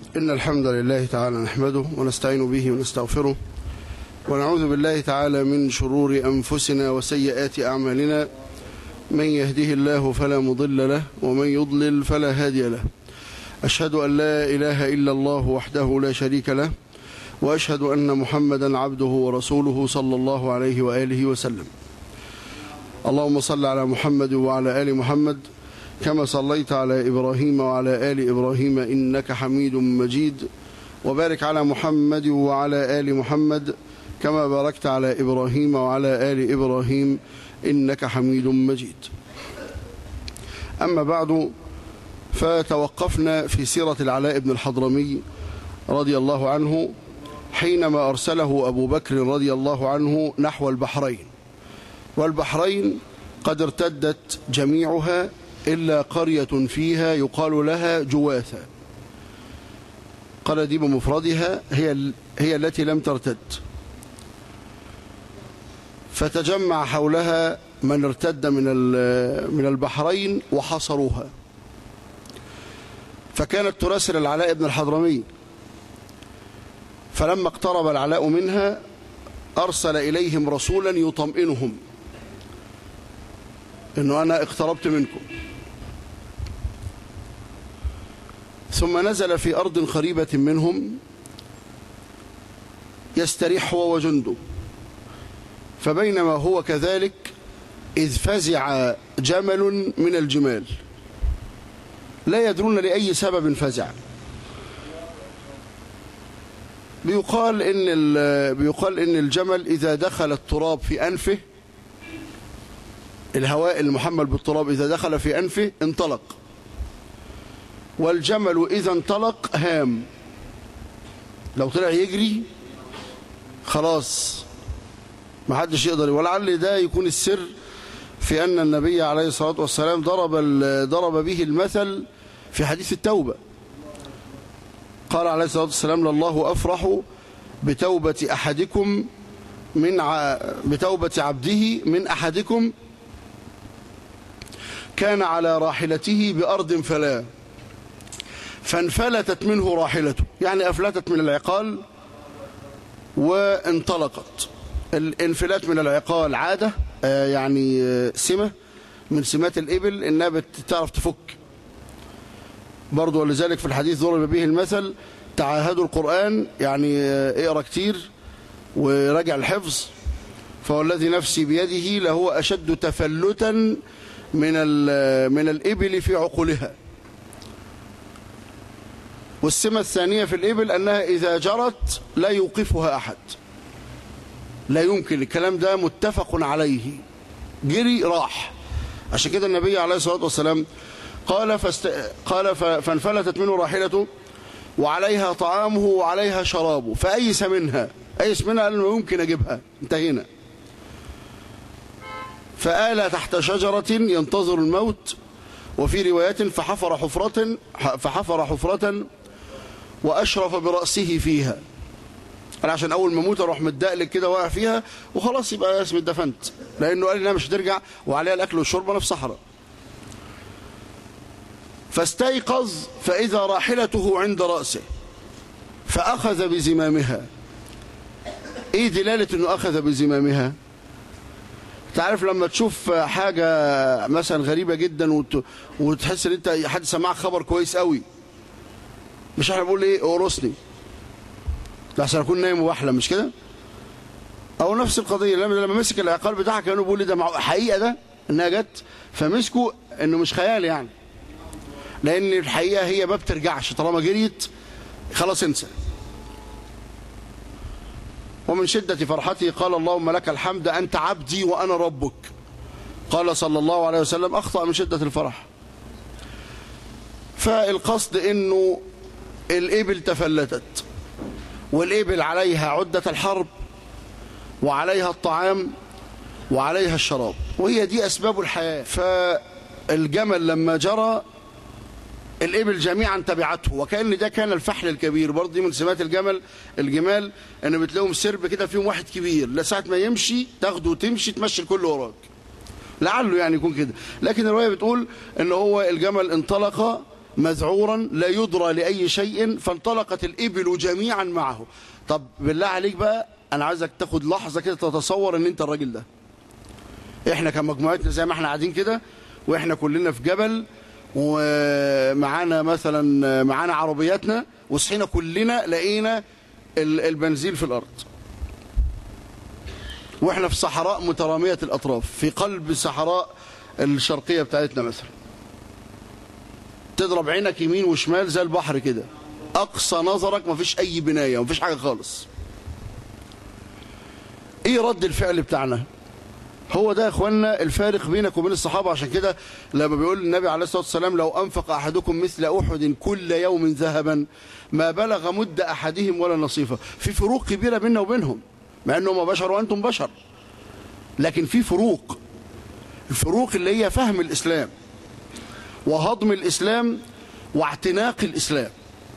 إن الحمد لله تعالى نحمده ونستعين به ونستغفره ونعوذ بالله تعالى من شرور أنفسنا وسيئات أعمالنا من يهده الله فلا مضل له ومن يضلل فلا هادي له أشهد أن لا إله إلا الله وحده لا شريك له وأشهد أن محمدا عبده ورسوله صلى الله عليه وآله وسلم اللهم صل على محمد وعلى آل محمد كما صليت على إبراهيم وعلى آل إبراهيم إنك حميد مجيد وبارك على محمد وعلى آل محمد كما باركت على إبراهيم وعلى آل إبراهيم إنك حميد مجيد أما بعد فتوقفنا في سيرة العلاء بن الحضرمي رضي الله عنه حينما أرسله أبو بكر رضي الله عنه نحو البحرين والبحرين قد ارتدت جميعها إلا قرية فيها يقال لها جواثة قال دي بمفردها هي, هي التي لم ترتد فتجمع حولها من ارتد من من البحرين وحصروها فكانت تراسل العلاء بن الحضرمي فلما اقترب العلاء منها أرسل إليهم رسولا يطمئنهم إنه أنا اقتربت منكم ثم نزل في أرض قريبة منهم يستريح هو وجنده فبينما هو كذلك إذ فزع جمل من الجمال لا يدرون لأي سبب فزع بيقال إن, بيقال إن الجمل إذا دخل التراب في أنفه الهواء المحمل بالتراب إذا دخل في أنفه انطلق والجمل إذا انطلق هام لو طلع يجري خلاص ما حدش يقدر ولعل ده يكون السر في أن النبي عليه الصلاة والسلام ضرب ضرب به المثل في حديث التوبة قال عليه الصلاة والسلام لله أفرح بتوبة أحدكم من ع... بتوبة عبده من أحدكم كان على راحلته بأرض فلا فانفلتت منه راحلته يعني أفلتت من العقال وانطلقت الانفلات من العقال عادة يعني سمة من سمات الإبل إنها بتعرف تفك برضو ولذلك في الحديث ضرب به المثل تعاهدوا القرآن يعني اقرأ كتير وراجع الحفظ فهو الذي نفسي بيده لهو أشد تفلتا من من الإبل في عقولها والسمة الثانية في الإبل أنها إذا جرت لا يوقفها أحد لا يمكن الكلام ده متفق عليه جري راح عشان كده النبي عليه الصلاة والسلام قال, فاست... قال ف... فانفلتت منه راحلته وعليها طعامه وعليها شرابه فأيس منها أيس منها قال يمكن أجيبها انتهينا فآل تحت شجرة ينتظر الموت وفي روايات فحفر حفرة فحفر حفرة وأشرف برأسه فيها قال عشان أول ما موت أروح متدقلق كده واقع فيها وخلاص يبقى اسمي اتدفنت لأنه قال إنها مش هترجع وعليها الأكل والشرب أنا في صحراء فاستيقظ فإذا راحلته عند رأسه فأخذ بزمامها إيه دلالة أنه أخذ بزمامها تعرف لما تشوف حاجة مثلا غريبة جدا وت... وتحس ان انت حد سمعك خبر كويس قوي مش احنا بنقول ايه اورسني عشان اكون نايم وبحلم مش كده او نفس القضيه لما لما مسك العقال بتاعها كانوا بيقول لي ده حقيقه ده انها جت فمسكوا انه مش خيال يعني لان الحقيقه هي ما بترجعش طالما جريت خلاص انسى ومن شدة فرحته قال اللهم لك الحمد أنت عبدي وأنا ربك قال صلى الله عليه وسلم أخطأ من شدة الفرح فالقصد أنه الإبل تفلتت والإبل عليها عدة الحرب وعليها الطعام وعليها الشراب وهي دي أسباب الحياة فالجمل لما جرى الإبل جميعا تبعته وكأن ده كان الفحل الكبير برضه دي من سمات الجمل الجمال ان بتلاقيهم سرب كده فيهم واحد كبير لساعة ما يمشي تاخده وتمشي تمشي الكل وراك لعله يعني يكون كده لكن الرواية بتقول ان هو الجمل انطلق مذعورا لا يدرى لأي شيء فانطلقت الإبل جميعا معه طب بالله عليك بقى أنا عايزك تاخد لحظة كده تتصور أن أنت الراجل ده إحنا كمجموعتنا زي ما إحنا قاعدين كده وإحنا كلنا في جبل ومعانا مثلا معانا عربياتنا وصحينا كلنا لقينا البنزين في الأرض واحنا في صحراء مترامية الأطراف في قلب الصحراء الشرقية بتاعتنا مثلا تضرب عينك يمين وشمال زي البحر كده أقصى نظرك مفيش أي بناية مفيش حاجة خالص إيه رد الفعل بتاعنا هو ده يا اخوانا الفارق بينك وبين الصحابة عشان كده لما بيقول النبي عليه الصلاة والسلام لو أنفق أحدكم مثل أحد كل يوم ذهبا ما بلغ مد أحدهم ولا نصيفه في فروق كبيرة بيننا وبينهم مع أنهم بشر وأنتم بشر لكن في فروق الفروق اللي هي فهم الإسلام وهضم الإسلام واعتناق الإسلام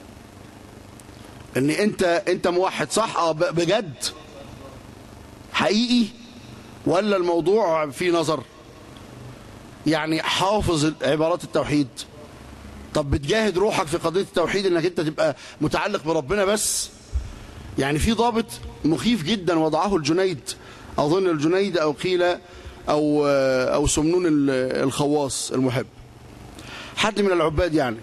ان انت انت موحد صح اه بجد حقيقي ولا الموضوع فيه نظر يعني حافظ عبارات التوحيد طب بتجاهد روحك في قضية التوحيد انك انت تبقى متعلق بربنا بس يعني في ضابط مخيف جدا وضعه الجنيد اظن الجنيد او قيل او او سمنون الخواص المحب حد من العباد يعني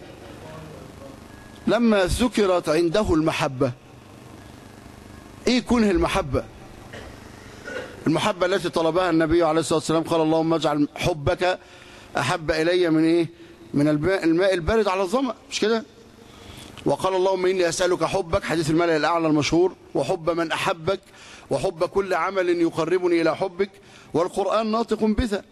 لما ذكرت عنده المحبة ايه كنه المحبة المحبة التي طلبها النبي عليه الصلاة والسلام قال اللهم اجعل حبك أحب إلي من إيه من الماء, الماء البارد على الظمأ مش كده وقال اللهم إني أسألك حبك حديث الملأ الأعلى المشهور وحب من أحبك وحب كل عمل يقربني إلى حبك والقرآن ناطق بذا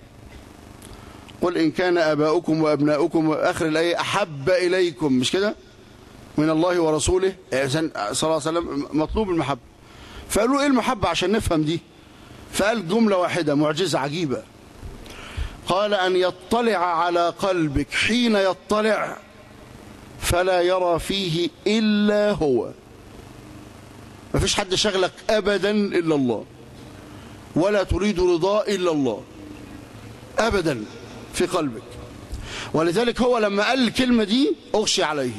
قل إن كان آباؤكم وأبناؤكم آخر الآية أحب إليكم مش كده من الله ورسوله صلى الله عليه وسلم مطلوب المحبة فقالوا إيه المحبة عشان نفهم دي فقال جملة واحدة معجزة عجيبة قال أن يطلع على قلبك حين يطلع فلا يرى فيه إلا هو ما فيش حد شغلك أبدا إلا الله ولا تريد رضاء إلا الله أبدا في قلبك ولذلك هو لما قال الكلمة دي أغشي عليه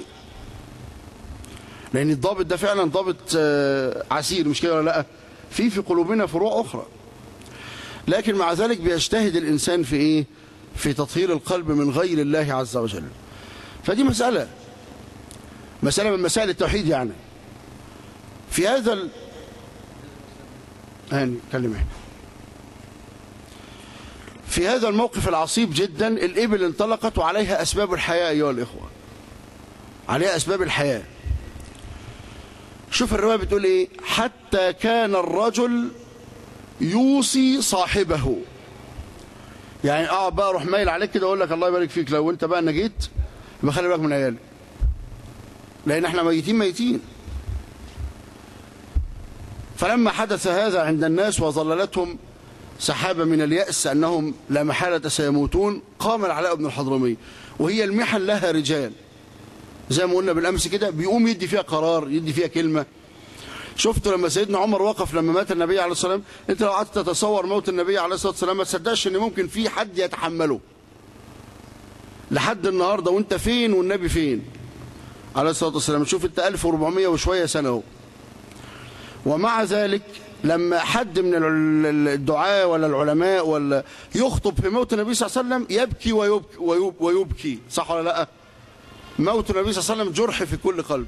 لأن الضابط ده فعلا ضابط عسير مش كده ولا لا في في قلوبنا فروع أخرى لكن مع ذلك بيجتهد الإنسان في إيه في تطهير القلب من غير الله عز وجل فدي مسألة مسألة من مسائل التوحيد يعني في هذا ال... هاني كلم هنا في هذا الموقف العصيب جدا الإبل انطلقت وعليها أسباب الحياة أيها الإخوة عليها أسباب الحياة شوف الرواية بتقول إيه حتى كان الرجل يوصي صاحبه يعني اه بقى اروح مايل عليك كده اقول لك الله يبارك فيك لو انت بقى نجيت يبقى خلي بالك من عيالي لان احنا ميتين ميتين فلما حدث هذا عند الناس وظللتهم سحابة من اليأس أنهم لا محالة سيموتون قام العلاء بن الحضرمي وهي المحن لها رجال زي ما قلنا بالأمس كده بيقوم يدي فيها قرار يدي فيها كلمة شفت لما سيدنا عمر وقف لما مات النبي عليه الصلاة والسلام انت لو قعدت تتصور موت النبي عليه الصلاة والسلام ما تصدقش ان ممكن في حد يتحمله لحد النهاردة وانت فين والنبي فين عليه الصلاة والسلام شوف انت 1400 وشوية سنة اهو ومع ذلك لما حد من الدعاء ولا العلماء ولا يخطب في موت النبي صلى الله عليه وسلم يبكي ويبكي, ويبكي, ويبكي صح ولا لا موت النبي صلى الله عليه وسلم جرح في كل قلب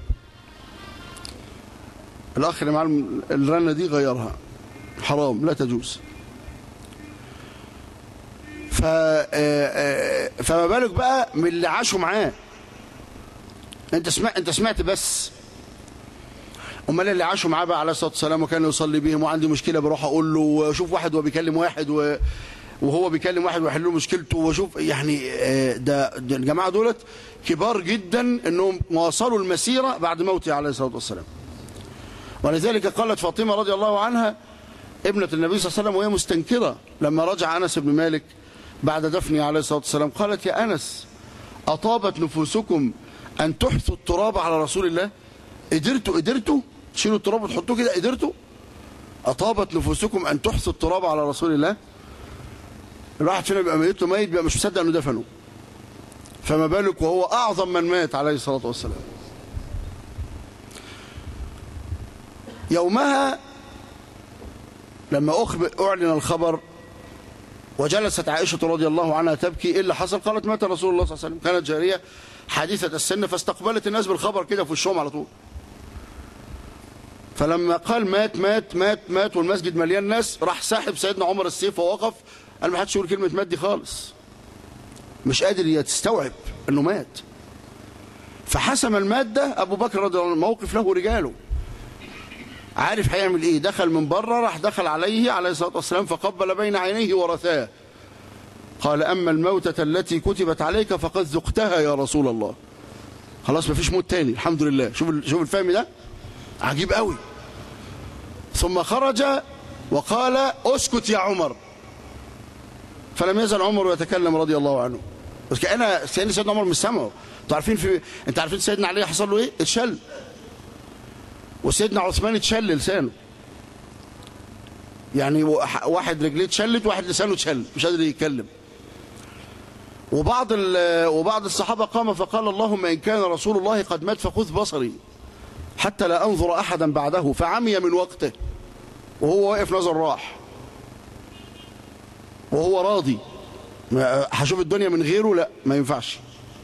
الأخ اللي معاه الرنة دي غيرها حرام لا تجوز ف فما بالك بقى من اللي عاشوا معاه انت سمعت انت سمعت بس امال اللي عاشوا معاه بقى عليه الصلاه والسلام وكان يصلي بيهم وعندي مشكله بروح اقول له واشوف واحد وهو بيكلم واحد و... وهو بيكلم واحد ويحل له مشكلته واشوف يعني ده, ده الجماعه دولت كبار جدا انهم واصلوا المسيره بعد موته عليه الصلاه والسلام ولذلك قالت فاطمه رضي الله عنها ابنه النبي صلى الله عليه وسلم وهي مستنكره لما رجع انس بن مالك بعد دفنه عليه الصلاه والسلام قالت يا انس اطابت نفوسكم ان تحثوا التراب على رسول الله قدرتوا قدرتوا تشيلوا التراب وتحطوه كده قدرتوا أطابت نفوسكم أن تحثوا التراب على رسول الله الواحد فينا بيبقى ميت له ميت بيبقى مش مصدق أنه دفنه فما بالك وهو أعظم من مات عليه الصلاة والسلام يومها لما أخبر أعلن الخبر وجلست عائشة رضي الله عنها تبكي إيه اللي حصل قالت مات رسول الله صلى الله عليه وسلم كانت جارية حديثة السن فاستقبلت الناس بالخبر كده في وشهم على طول فلما قال مات مات مات مات والمسجد مليان ناس راح ساحب سيدنا عمر السيف ووقف قال ما حدش يقول كلمة مات دي خالص مش قادر يستوعب انه مات فحسم المادة ابو بكر رضي الله عنه موقف له رجاله عارف هيعمل ايه دخل من بره راح دخل عليه عليه الصلاة والسلام فقبل بين عينيه ورثاه قال أما الموتة التي كتبت عليك فقد ذقتها يا رسول الله خلاص مفيش موت تاني الحمد لله شوف شوف الفهم ده عجيب قوي ثم خرج وقال اسكت يا عمر فلم يزل عمر يتكلم رضي الله عنه بس كأنا كأن سيدنا عمر مش سامعه انتوا عارفين في انت عارفين سيدنا علي حصل له ايه اتشل وسيدنا عثمان اتشل لسانه يعني واحد رجليه اتشلت واحد لسانه اتشل مش قادر يتكلم وبعض وبعض الصحابه قام فقال اللهم ان كان رسول الله قد مات فخذ بصري حتى لا انظر احدا بعده فعمي من وقته وهو واقف نظر راح وهو راضي هشوف الدنيا من غيره لا ما ينفعش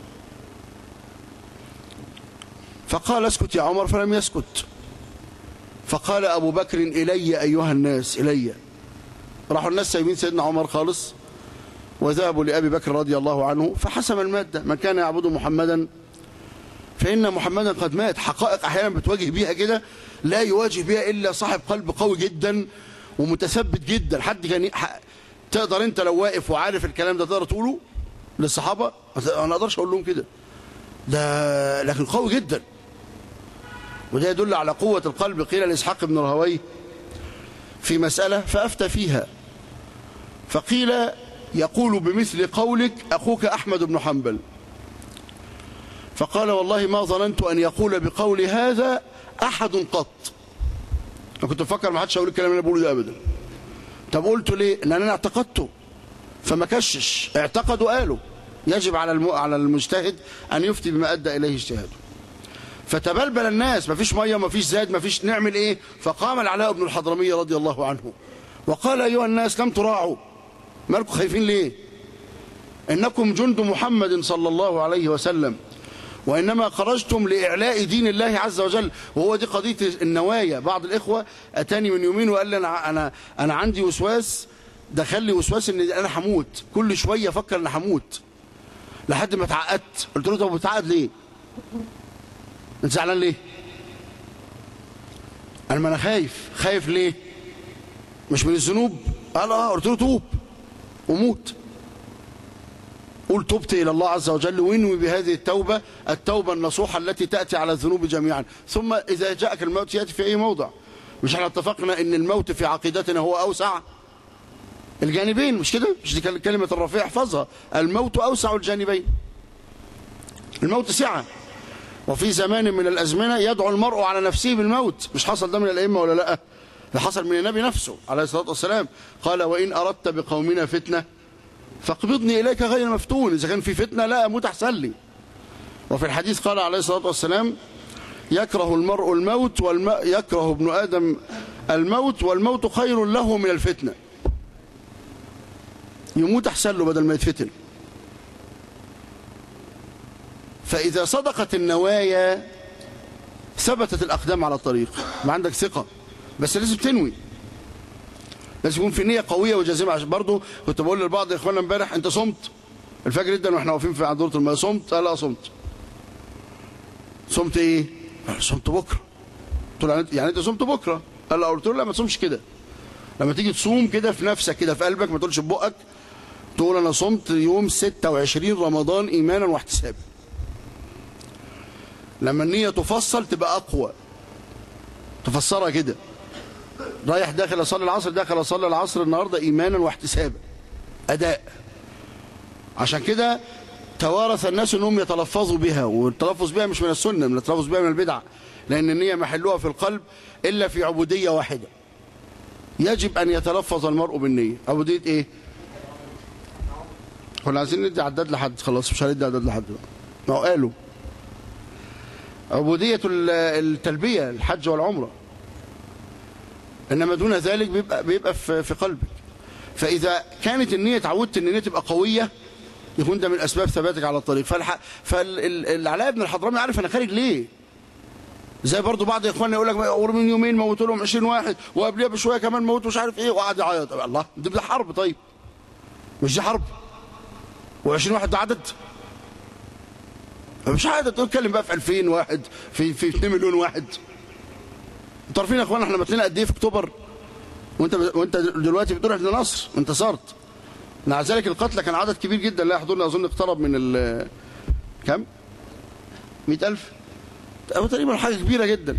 فقال اسكت يا عمر فلم يسكت فقال أبو بكر إلي أيها الناس إلي راحوا الناس سايبين سيدنا عمر خالص وذهبوا لأبي بكر رضي الله عنه فحسم المادة من كان يعبد محمدا فإن محمدا قد مات حقائق أحيانا بتواجه بيها كده لا يواجه بيها إلا صاحب قلب قوي جدا ومتثبت جدا حد كان تقدر انت لو واقف وعارف الكلام ده تقدر تقوله للصحابة انا اقدرش اقول لهم كده ده لكن قوي جدا وده يدل على قوة القلب قيل لإسحاق بن رهوي في مسألة فأفتى فيها فقيل يقول بمثل قولك أخوك أحمد بن حنبل فقال والله ما ظننت أن يقول بقول هذا أحد قط أنا كنت بفكر ما حدش هقول الكلام اللي أنا بقوله ده أبدا طب قلت ليه؟ لأن أنا اعتقدته فما كشش اعتقدوا قالوا يجب على على المجتهد أن يفتي بما أدى إليه اجتهاده فتبلبل الناس مفيش ميه مفيش زاد مفيش نعمل ايه فقام العلاء بن الحضرمي رضي الله عنه وقال ايها الناس لم تراعوا مالكم خايفين ليه انكم جند محمد صلى الله عليه وسلم وانما خرجتم لاعلاء دين الله عز وجل وهو دي قضيه النوايا بعض الاخوه اتاني من يومين وقال لي انا انا انا عندي وسواس دخل لي وسواس ان انا هموت كل شويه افكر ان هموت لحد ما اتعقدت قلت له طب بتعقد ليه انت زعلان ليه قال ما انا خايف خايف ليه مش من الذنوب قال اه قلت له توب وموت قل تبت الى الله عز وجل وانوي بهذه التوبه التوبه النصوحه التي تاتي على الذنوب جميعا ثم اذا جاءك الموت ياتي في اي موضع مش احنا اتفقنا ان الموت في عقيدتنا هو اوسع الجانبين مش كده مش دي كلمه الرفيع احفظها الموت اوسع الجانبين الموت سعه وفي زمان من الأزمنة يدعو المرء على نفسه بالموت مش حصل ده من الأئمة ولا لا ده حصل من النبي نفسه عليه الصلاة والسلام قال وإن أردت بقومنا فتنة فاقبضني إليك غير مفتون إذا كان في فتنة لا أموت أحسن لي وفي الحديث قال عليه الصلاة والسلام يكره المرء الموت والم... يكره ابن آدم الموت والموت خير له من الفتنة يموت أحسن له بدل ما يتفتن فإذا صدقت النوايا ثبتت الأقدام على الطريق ما عندك ثقة بس لازم تنوي لازم يكون في نية قوية وجازمة عشان برضه كنت بقول لبعض إخواننا امبارح أنت صمت الفجر جدا واحنا واقفين في عند دورة الماء صمت قال لا صمت صمت ايه صمت بكره قلت له يعني انت صمت بكره قال لا قلت له لا ما تصومش كده لما تيجي تصوم كده في نفسك كده في قلبك ما تقولش ببقك تقول انا صمت يوم 26 رمضان ايمانا واحتسابا لما النية تفصل تبقى أقوى تفسرها كده رايح داخل أصلي العصر داخل أصلي العصر النهاردة إيمانا واحتسابا أداء عشان كده توارث الناس أنهم يتلفظوا بها والتلفظ بها مش من السنة من التلفظ بها من البدعة لأن النية محلها في القلب إلا في عبودية واحدة يجب أن يتلفظ المرء بالنية عبودية إيه كنا عايزين ندي عداد لحد خلاص مش هندي عداد لحد بقى. ما هو قالوا عبودية ال- التلبية الحج والعمرة إنما دون ذلك بيبقى, بيبقى في, في قلبك فإذا كانت النية اتعودت إن النية تبقى قوية يكون ده من أسباب ثباتك على الطريق فالح... فالعلاء بن الحضرمي عارف أنا خارج ليه زي برضو بعض اخواننا يقول لك اور من يومين موتوا لهم 20 واحد وقبلها بشويه كمان موتوا مش عارف ايه وقعد يعيط طب الله دي ده حرب طيب مش دي حرب و20 واحد ده عدد مش عدد تتكلم بقى في 2000 واحد في في 2 مليون واحد انتوا عارفين يا اخوانا احنا ماتنا قد ايه في اكتوبر وانت وانت دلوقتي بتقول احنا نصر انتصرت مع ذلك القتلى كان عدد كبير جدا لا يحضرنا اظن اقترب من ال كم 100000 أو تقريبا حاجة كبيرة جدا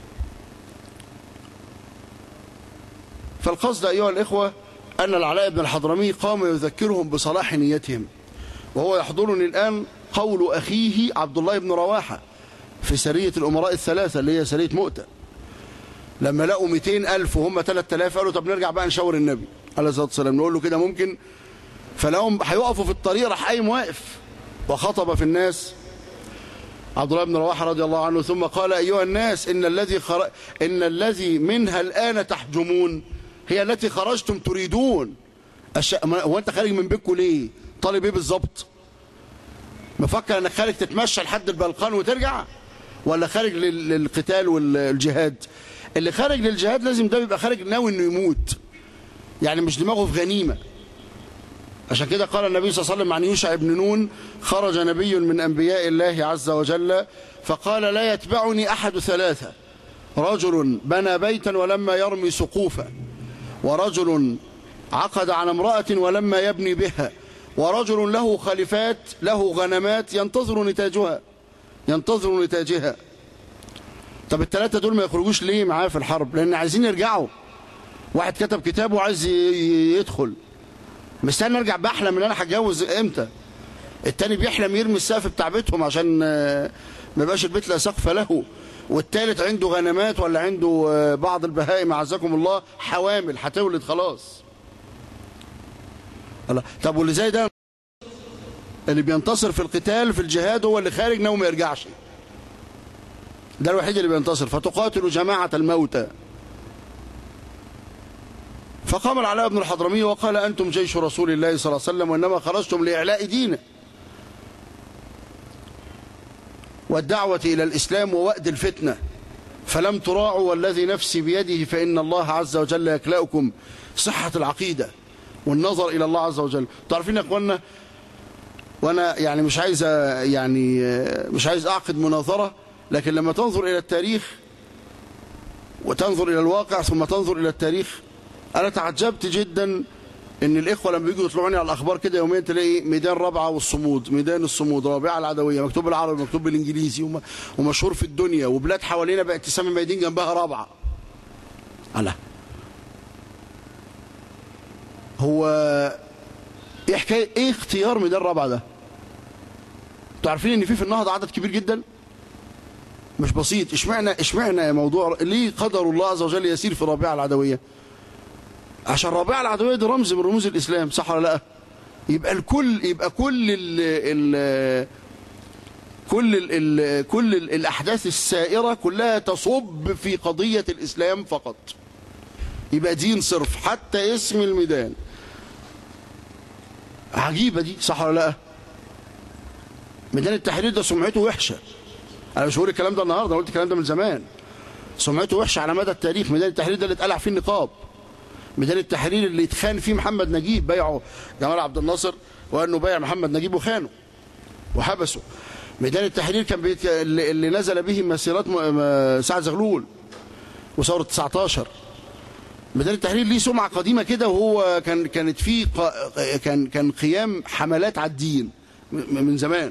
فالقصد أيها الإخوة أن العلاء بن الحضرمي قام يذكرهم بصلاح نيتهم وهو يحضرني الآن قول أخيه عبد الله بن رواحة في سرية الأمراء الثلاثة اللي هي سرية مؤتة لما لقوا 200 ألف وهم 3000 قالوا طب نرجع بقى نشاور النبي عليه الصلاة والسلام نقول له كده ممكن فلقوا هيقفوا في الطريق راح قايم واقف وخطب في الناس عبد الله بن رواحه رضي الله عنه ثم قال ايها الناس ان الذي خر... ان الذي منها الان تحجمون هي التي خرجتم تريدون الش... ما- هو انت خارج من بيتكم ليه طالب ايه بالظبط مفكر انك خارج تتمشى لحد البلقان وترجع ولا خارج لل... للقتال والجهاد اللي خارج للجهاد لازم ده يبقى خارج ناوي انه يموت يعني مش دماغه في غنيمه عشان كده قال النبي صلى الله عليه وسلم عن يوشع بن نون خرج نبي من أنبياء الله عز وجل فقال لا يتبعني أحد ثلاثة رجل بنى بيتا ولما يرمي سقوفا ورجل عقد على امرأة ولما يبني بها ورجل له خلفات له غنمات ينتظر نتاجها ينتظر نتاجها طب الثلاثة دول ما يخرجوش ليه معاه في الحرب لأن عايزين يرجعوا واحد كتب كتاب وعايز ي- ي- يدخل مستني ارجع بحلم ان انا هتجوز امتى التاني بيحلم يرمي السقف بتاع بيتهم عشان آه، ما يبقاش البيت لا سقف له والتالت عنده غنمات ولا عنده آه، بعض البهائم عزكم الله حوامل هتولد خلاص الله طب واللي زي ده اللي بينتصر في القتال في الجهاد هو اللي خارج ناوي ما يرجعش ده الوحيد اللي بينتصر فتقاتل جماعة الموتى فقام العلاء بن الحضرمي وقال أنتم جيش رسول الله صلى الله عليه وسلم وإنما خرجتم لإعلاء دينه والدعوة إلى الإسلام ووأد الفتنة فلم تراعوا والذي نفسي بيده فإن الله عز وجل يكلأكم صحة العقيدة والنظر إلى الله عز وجل تعرفين يا أخوانا وأنا يعني مش عايز يعني مش عايز أعقد مناظرة لكن لما تنظر إلى التاريخ وتنظر إلى الواقع ثم تنظر إلى التاريخ أنا تعجبت جدا إن الإخوة لما بيجوا يطلعوني على الأخبار كده يوميا تلاقي ميدان رابعة والصمود ميدان الصمود رابعة العدوية مكتوب بالعربي مكتوب بالإنجليزي وم- ومشهور في الدنيا وبلاد حوالينا بقت تسمي ميادين جنبها رابعة الله هو ايه حكايه ايه اختيار ميدان رابعه ده انتوا عارفين ان في في النهضه عدد كبير جدا مش بسيط اشمعنى اشمعنى موضوع ليه قدر الله عز وجل يسير في رابعه العدويه عشان رابعه العدويه دي رمز من رموز الاسلام صح ولا لا يبقى الكل يبقى كل ال ال كل ال ال كل ال الاحداث السائره كلها تصب في قضيه الاسلام فقط يبقى دين صرف حتى اسم الميدان عجيبه دي صح ولا لا ميدان التحرير ده سمعته وحشه انا مش بقول الكلام ده النهارده أنا قلت الكلام ده من زمان سمعته وحشه على مدى التاريخ ميدان التحرير ده اللي اتقلع فيه النقاب ميدان التحرير اللي اتخان فيه محمد نجيب بيعه جمال عبد الناصر وانه بايع محمد نجيب وخانه وحبسه ميدان التحرير كان بيت... اللي اللي نزل به مسيرات م... م... سعد زغلول وثوره 19 ميدان التحرير ليه سمعه قديمه كده وهو كان كانت فيه ق... كان كان قيام حملات على الدين م- من زمان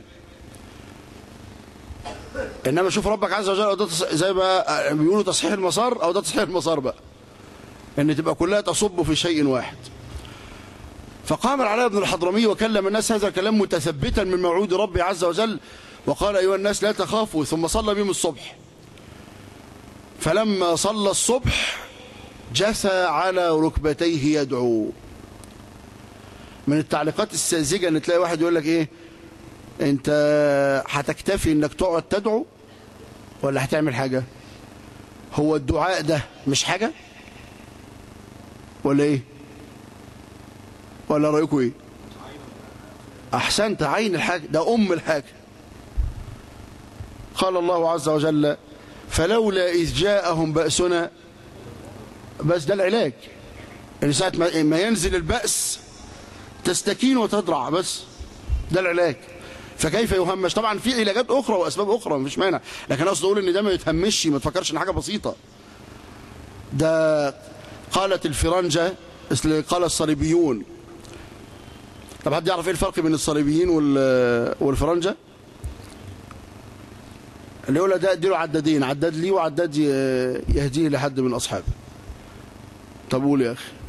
انما شوف ربك عز وجل أو ده تص- زي ما بيقولوا تصحيح المسار او ده تصحيح المسار بقى ان تبقى كلها تصب في شيء واحد فقام العلاء بن الحضرمي وكلم الناس هذا الكلام متثبتا من موعود ربي عز وجل وقال ايها الناس لا تخافوا ثم صلى بهم الصبح فلما صلى الصبح جثى على ركبتيه يدعو من التعليقات الساذجة ان تلاقي واحد يقول لك ايه انت هتكتفي انك تقعد تدعو ولا هتعمل حاجة هو الدعاء ده مش حاجة ولا ايه ولا رأيكم ايه احسنت عين الحاجة ده ام الحاجة قال الله عز وجل فلولا إذ جاءهم بأسنا بس ده العلاج يعني ساعة ما ينزل البأس تستكين وتضرع بس ده العلاج فكيف يهمش طبعا في علاجات أخرى وأسباب أخرى مش مانع لكن أصد أقول إن ده ما يتهمش ما تفكرش إن حاجة بسيطة ده قالت الفرنجة قال الصليبيون طب حد يعرف ايه الفرق بين الصليبيين والفرنجة اللي يقول ده اديله عدادين عداد لي وعداد يهديه لحد من اصحابه طب قول يا اخي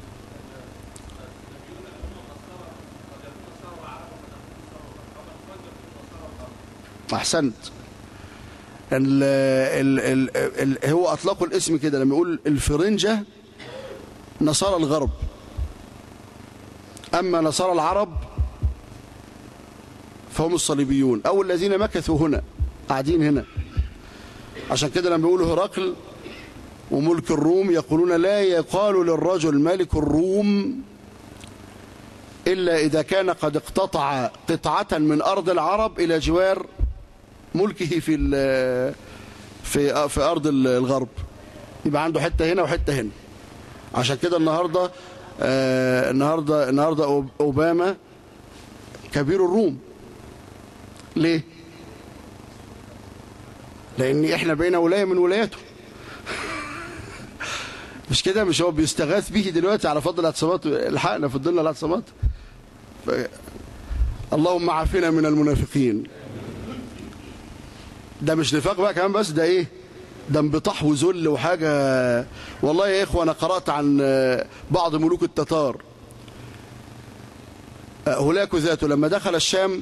احسنت ال ال ال ال هو اطلقوا الاسم كده لما يقول الفرنجة نصارى الغرب اما نصارى العرب فهم الصليبيون او الذين مكثوا هنا قاعدين هنا عشان كده لما بيقولوا هرقل وملك الروم يقولون لا يقال للرجل ملك الروم إلا إذا كان قد اقتطع قطعة من أرض العرب إلى جوار ملكه في في في أرض الغرب يبقى عنده حتة هنا وحتة هنا عشان كده النهاردة آه النهاردة النهاردة أوباما كبير الروم ليه؟ لان احنا بقينا ولايه من ولاياته مش كده مش هو بيستغاث به دلوقتي على فضل الاعتصامات الحقنا فضلنا الاعتصامات ف... اللهم عافنا من المنافقين ده مش نفاق بقى كمان بس ده ايه ده انبطاح وذل وحاجه والله يا اخوه انا قرات عن بعض ملوك التتار هولاكو ذاته لما دخل الشام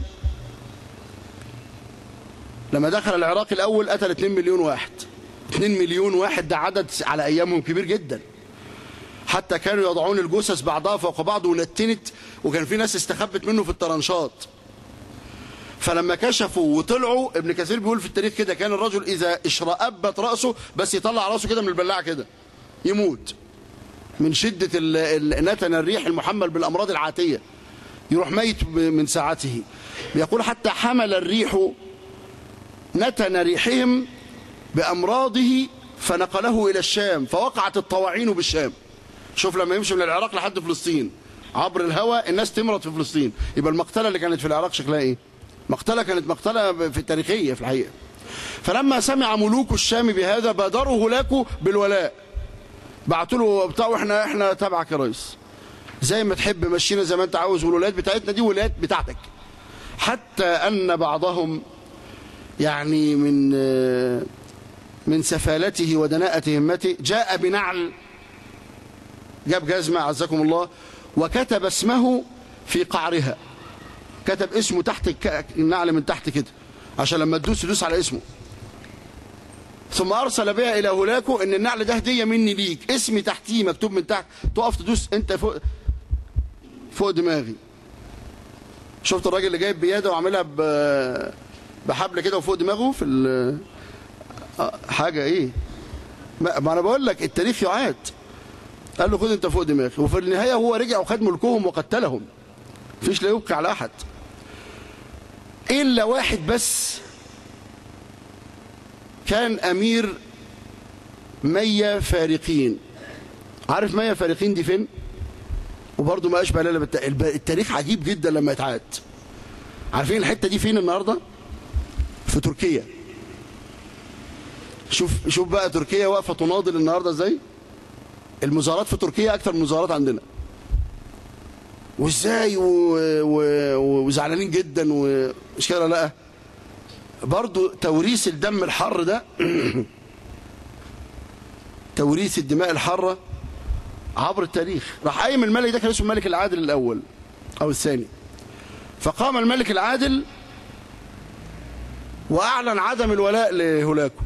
لما دخل العراق الأول قتل 2 مليون واحد 2 مليون واحد ده عدد على أيامهم كبير جدا حتى كانوا يضعون الجثث بعضها فوق بعض ونتنت وكان في ناس استخبت منه في الطرنشات فلما كشفوا وطلعوا ابن كثير بيقول في التاريخ كده كان الرجل إذا اشرأبت رأسه بس يطلع رأسه كده من البلاعة كده يموت من شدة نتن الريح المحمل بالأمراض العاتية يروح ميت من ساعته بيقول حتى حمل الريح نتن ريحهم بأمراضه فنقله إلى الشام فوقعت الطواعين بالشام شوف لما يمشي من العراق لحد فلسطين عبر الهواء الناس تمرض في فلسطين يبقى المقتلة اللي كانت في العراق شكلها ايه مقتلة كانت مقتلة في التاريخية في الحقيقة فلما سمع ملوك الشام بهذا بادروا هلاكه بالولاء بعتوا له بتاعه احنا احنا تبعك يا ريس زي ما تحب مشينا زي ما انت عاوز والولايات بتاعتنا دي ولايات بتاعتك حتى ان بعضهم يعني من من سفالته ودناءة همته جاء بنعل جاب جزمة عزكم الله وكتب اسمه في قعرها كتب اسمه تحت النعل من تحت كده عشان لما تدوس تدوس على اسمه ثم أرسل بها إلى هولاكو إن النعل ده هدية مني ليك اسمي تحتيه مكتوب من تحت تقف تدوس أنت فوق فوق دماغي شفت الراجل اللي جايب بياده وعاملها بحبل كده وفوق دماغه في حاجة ايه ما انا بقول لك التاريخ يعاد قال له خد انت فوق دماغي وفي النهاية هو رجع وخد ملكهم وقتلهم فيش لا يبقى على احد الا واحد بس كان امير مية فارقين عارف مية فارقين دي فين وبرضه ما اشبه لا التاريخ عجيب جدا لما يتعاد عارفين الحتة دي فين النهارده في تركيا شوف شوف بقى تركيا واقفه تناضل النهارده ازاي المظاهرات في تركيا اكثر من المظاهرات عندنا وازاي وزعلانين جدا ومش كده لا برضو توريث الدم الحر ده توريث الدماء الحاره عبر التاريخ راح قايم الملك ده كان اسمه الملك العادل الاول او الثاني فقام الملك العادل وأعلن عدم الولاء لهولاكو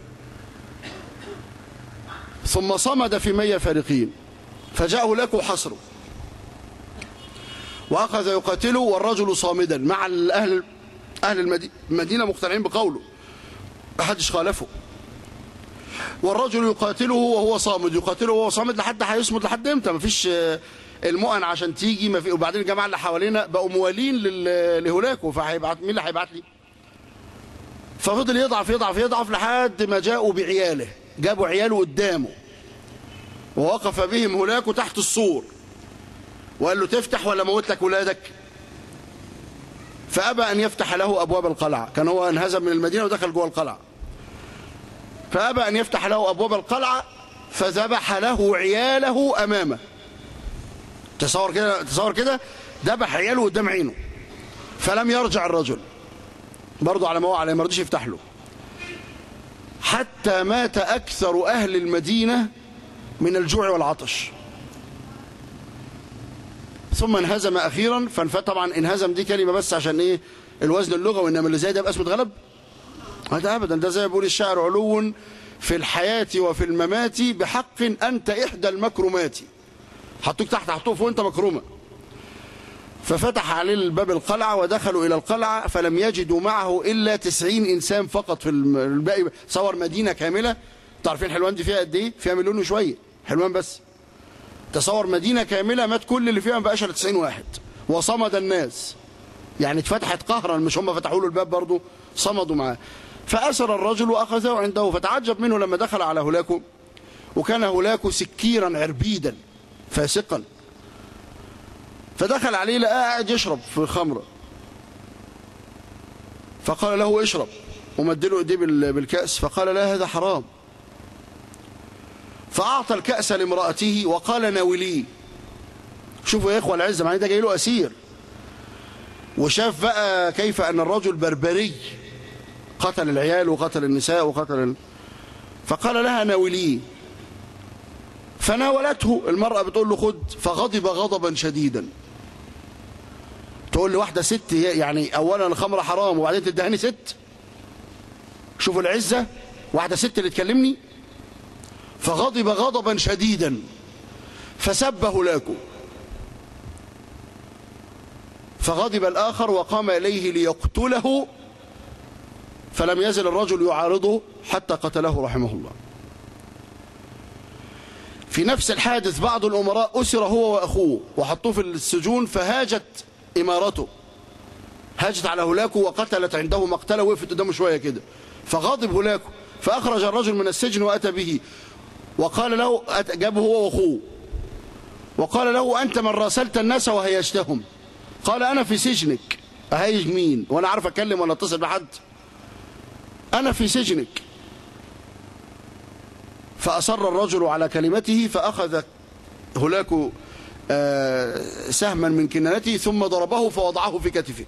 ثم صمد في مية فارقين فجاء هولاكو وحصره وأخذ يقاتله والرجل صامدا مع الأهل أهل المدي- المدينة مقتنعين بقوله محدش خالفه والرجل يقاتله وهو صامد يقاتله وهو صامد لحد هيصمد لحد امتى مفيش آه، المؤن عشان تيجي ما في وبعدين الجماعه اللي حوالينا بقوا موالين لل- لهولاكو فهيبعت مين اللي هيبعت لي ففضل يضعف يضعف يضعف لحد ما جاءوا بعياله جابوا عياله قدامه ووقف بهم هولاكو تحت السور وقال له تفتح ولا موت لك ولادك فأبى أن يفتح له أبواب القلعة كان هو انهزم من المدينة ودخل جوه القلعة فأبى أن يفتح له أبواب القلعة فذبح له عياله أمامه تصور كده تصور كده ذبح عياله قدام عينه فلم يرجع الرجل برضه على ما هو عليه ما رضيش يفتح له حتى مات أكثر أهل المدينة من الجوع والعطش ثم انهزم أخيرا فانفت طبعا انهزم دي كلمة بس عشان إيه الوزن اللغوي إنما اللي زي ده يبقى اسمه اتغلب هذا أبدا ده زي ما بيقول الشاعر علو في الحياة وفي الممات بحق أنت إحدى المكرمات حطوك تحت حطوه فوق أنت مكرمة ففتح عليه الباب القلعة ودخلوا إلى القلعة فلم يجدوا معه إلا تسعين إنسان فقط في الم- الباقي صور مدينة كاملة تعرفين حلوان دي فيها قد إيه؟ فيها مليون وشوية حلوان بس تصور مدينة كاملة مات كل اللي فيها ما بقاش إلا 90 واحد وصمد الناس يعني اتفتحت قهرا مش هم فتحوا له الباب برضه صمدوا معاه فأسر الرجل وأخذه عنده فتعجب منه لما دخل على هولاكو وكان هولاكو سكيرا عربيدا فاسقا فدخل عليه لقاه قاعد يشرب في الخمرة فقال له اشرب ومدله ايديه بال- بالكأس فقال لا هذا حرام فأعطى الكأس لامرأته وقال ناوليه شوفوا يا إخوة العزة معني ده جاي له أسير وشاف بقى كيف أن الرجل بربري قتل العيال وقتل النساء وقتل ال... فقال لها ناوليه فناولته المرأة بتقول له خد فغضب غضبا شديدا تقول لي واحدة ست هي- يعني أولا الخمر حرام وبعدين تدهني ست شوفوا العزة واحدة ست اللي تكلمني فغضب غضبا شديدا فسب هلاكه فغضب الآخر وقام إليه ليقتله فلم يزل الرجل يعارضه حتى قتله رحمه الله في نفس الحادث بعض الأمراء أسر هو وأخوه وحطوه في السجون فهاجت إمارته هاجت على هلاكه وقتلت عنده مقتله وقفت قدامه شوية كده فغضب هلاكه فأخرج الرجل من السجن وأتى به وقال له أت- جابه هو وأخوه وقال له أنت من راسلت الناس وهيجتهم قال أنا في سجنك أهيج مين وأنا عارف أتكلم ولا أتصل بحد أنا في سجنك فأصر الرجل على كلمته فأخذ هلاك آه، سهما من كنانته ثم ضربه فوضعه في كتفه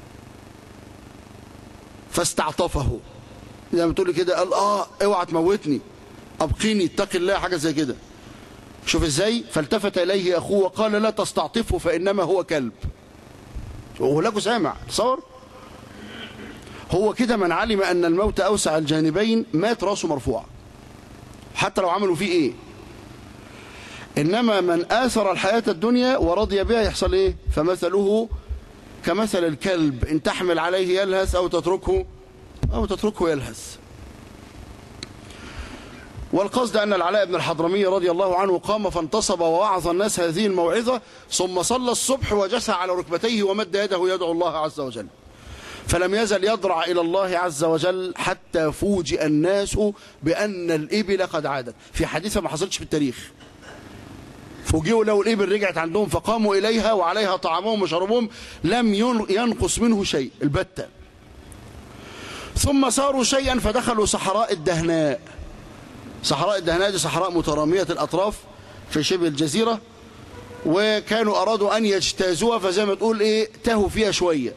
فاستعطفه زي ما بتقول كده قال اه اوعى تموتني ابقيني اتق الله حاجه زي كده شوف ازاي فالتفت اليه اخوه وقال لا تستعطفه فانما هو كلب وهلاك سامع تصور هو كده من علم ان الموت اوسع الجانبين مات راسه مرفوعه حتى لو عملوا فيه ايه انما من اثر الحياه الدنيا ورضي بها يحصل ايه فمثله كمثل الكلب ان تحمل عليه يلهث او تتركه او تتركه يلهث والقصد أن العلاء بن الحضرمي رضي الله عنه قام فانتصب ووعظ الناس هذه الموعظة ثم صلى الصبح وجسى على ركبتيه ومد يده يدعو الله عز وجل فلم يزل يضرع إلى الله عز وجل حتى فوجئ الناس بأن الإبل قد عادت في حديثة ما حصلتش في التاريخ فوجئوا لو الإبل رجعت عندهم فقاموا إليها وعليها طعامهم وشربهم لم ين- ينقص منه شيء البتة ثم صاروا شيئا فدخلوا صحراء الدهناء صحراء الدهناء دي صحراء مترامية الأطراف في شبه الجزيرة وكانوا أرادوا أن يجتازوها فزي ما تقول إيه تهوا فيها شوية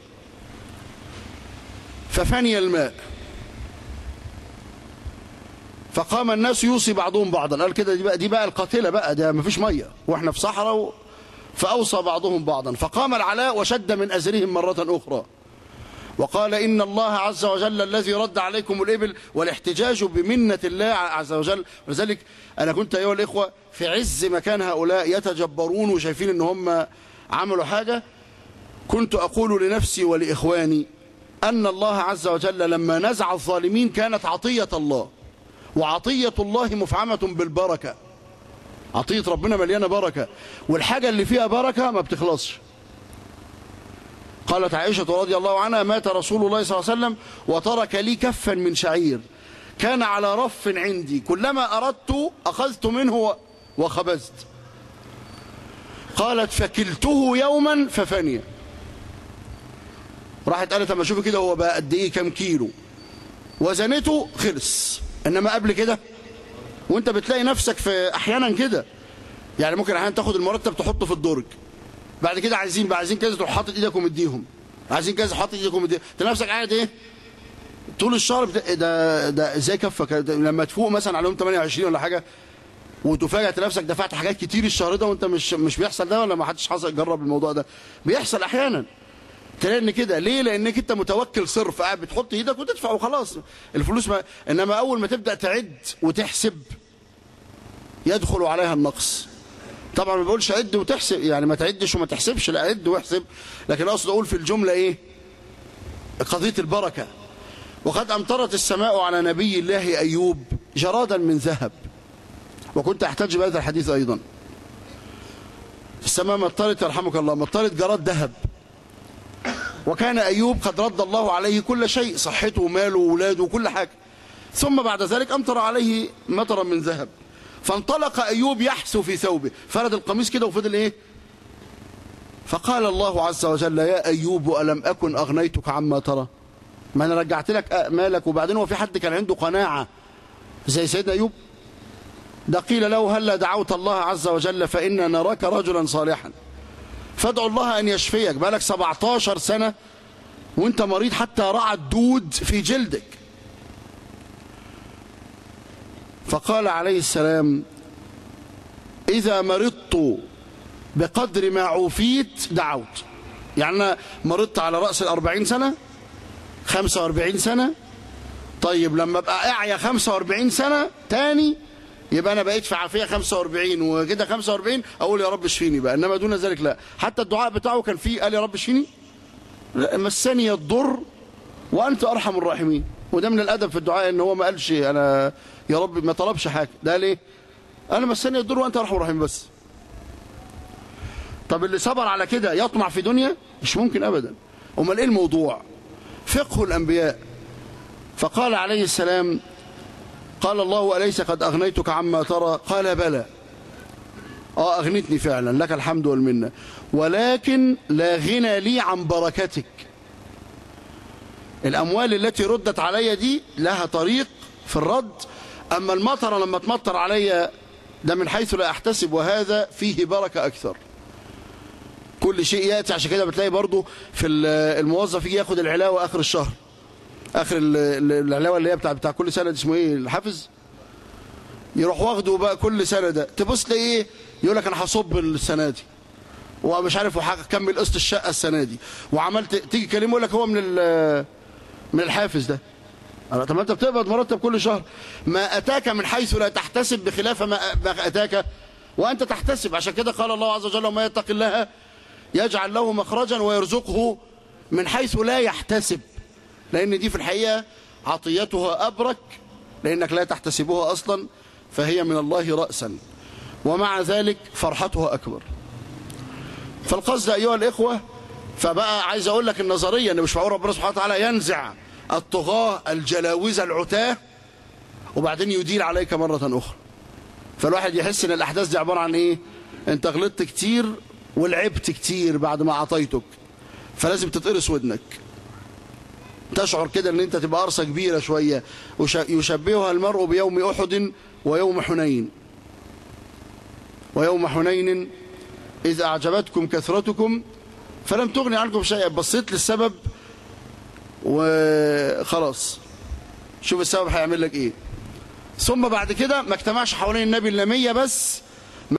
ففني الماء فقام الناس يوصي بعضهم بعضا قال كده دي بقى دي بقى القاتله بقى ده مفيش ميه واحنا في صحراء و... فاوصى بعضهم بعضا فقام العلاء وشد من ازرهم مره اخرى وقال إن الله عز وجل الذي رد عليكم الإبل والاحتجاج بمنة الله عز وجل ولذلك أنا كنت أيها الإخوة في عز مكان هؤلاء يتجبرون وشايفين إن هم عملوا حاجة كنت أقول لنفسي ولإخواني أن الله عز وجل لما نزع الظالمين كانت عطية الله وعطية الله مفعمة بالبركة عطية ربنا مليانة بركة والحاجة اللي فيها بركة ما بتخلصش قالت عائشة رضي الله عنها مات رسول الله صلى الله عليه وسلم وترك لي كفا من شعير كان على رف عندي كلما أردت أخذت منه وخبزت قالت فكلته يوما ففني راحت قالت اما اشوف كده هو بقى قد ايه كام كيلو وزنته خلص انما قبل كده وانت بتلاقي نفسك في احيانا كده يعني ممكن احيانا تاخد المرتب تحطه في الدرج بعد كده عايزين بقى عايزين كذا تروح حاطط ايدك ومديهم عايزين كذا حاطط ايدك ومديهم تلاقي نفسك قاعد ايه طول الشهر بت... ده ده ازاي كفك ده لما تفوق مثلا على يوم 28 ولا حاجه وتفاجئ نفسك دفعت حاجات كتير الشهر ده وانت مش مش بيحصل ده ولا ما حدش حصل جرب الموضوع ده بيحصل احيانا تلاقي ان كده ليه لانك انت متوكل صرف قاعد بتحط ايدك وتدفع وخلاص الفلوس ما انما اول ما تبدا تعد وتحسب يدخل عليها النقص طبعا ما بقولش عد وتحسب يعني ما تعدش وما تحسبش لا عد واحسب لكن اقصد اقول في الجمله ايه قضيه البركه وقد امطرت السماء على نبي الله ايوب جرادا من ذهب وكنت احتاج بهذا الحديث ايضا السماء مطرت يرحمك الله مطرت جراد ذهب وكان أيوب قد رد الله عليه كل شيء صحته وماله وولاده وكل حاجة ثم بعد ذلك أمطر عليه مطرا من ذهب فانطلق أيوب يحسو في ثوبه فرد القميص كده وفضل إيه فقال الله عز وجل يا أيوب ألم أكن أغنيتك عما ترى ما أنا رجعت لك مالك وبعدين هو في حد كان عنده قناعة زي سيدنا أيوب ده قيل له هلا دعوت الله عز وجل فإنا نراك رجلا صالحا فادعوا الله أن يشفيك بقالك 17 سنة وانت مريض حتى رعى الدود في جلدك فقال عليه السلام إذا مرضت بقدر ما عوفيت دعوت يعني أنا مرضت على رأس الأربعين سنة خمسة وأربعين سنة طيب لما أبقى أعيا خمسة وأربعين سنة تاني يبقى انا بقيت في عافيه 45 وكده 45 اقول يا رب اشفيني بقى انما دون ذلك لا حتى الدعاء بتاعه كان فيه قال يا رب اشفيني مسني الضر وانت ارحم الراحمين وده من الادب في الدعاء ان هو ما قالش انا يا رب ما طلبش حاجه ده ليه انا مسني الضر وانت ارحم الراحمين بس طب اللي صبر على كده يطمع في دنيا مش ممكن ابدا امال ايه الموضوع فقه الانبياء فقال عليه السلام قال الله أليس قد أغنيتك عما ترى قال بلى آه أغنتني فعلا لك الحمد والمنة ولكن لا غنى لي عن بركتك الأموال التي ردت علي دي لها طريق في الرد أما المطر لما تمطر علي ده من حيث لا أحتسب وهذا فيه بركة أكثر كل شيء يأتي عشان كده بتلاقي برضو في الموظف يجي ياخد العلاوة آخر الشهر اخر العلاوه اللي هي بتاع بتاع كل سنه اسمه ايه الحافز يروح واخده بقى كل سنه ده تبص تلاقي ايه يقول لك انا هصب السنه دي ومش عارف هكمل قسط الشقه السنه دي وعملت تيجي كلمه يقول لك هو من من الحافز ده طب انت بتقبض مرتب كل شهر ما اتاك من حيث لا تحتسب بخلاف ما اتاك وانت تحتسب عشان كده قال الله عز وجل وما يتق الله يجعل له مخرجا ويرزقه من حيث لا يحتسب لأن دي في الحقيقة عطيتها أبرك لأنك لا تحتسبها أصلا فهي من الله رأسا ومع ذلك فرحتها أكبر فالقصد أيها الإخوة فبقى عايز أقول لك النظرية أن مش معقول ربنا سبحانه وتعالى ينزع الطغاة الجلاوزة العتاه وبعدين يديل عليك مرة أخرى فالواحد يحس أن الأحداث دي عبارة عن إيه أنت غلطت كتير ولعبت كتير بعد ما عطيتك فلازم تتقرص ودنك تشعر كده ان انت تبقى قرصة كبيرة شوية يشبهها المرء بيوم احد ويوم حنين ويوم حنين اذ اعجبتكم كثرتكم فلم تغني عنكم شيئا بصيت للسبب وخلاص شوف السبب هيعمل لك ايه ثم بعد كده ما اجتمعش حوالين النبي الا 100 بس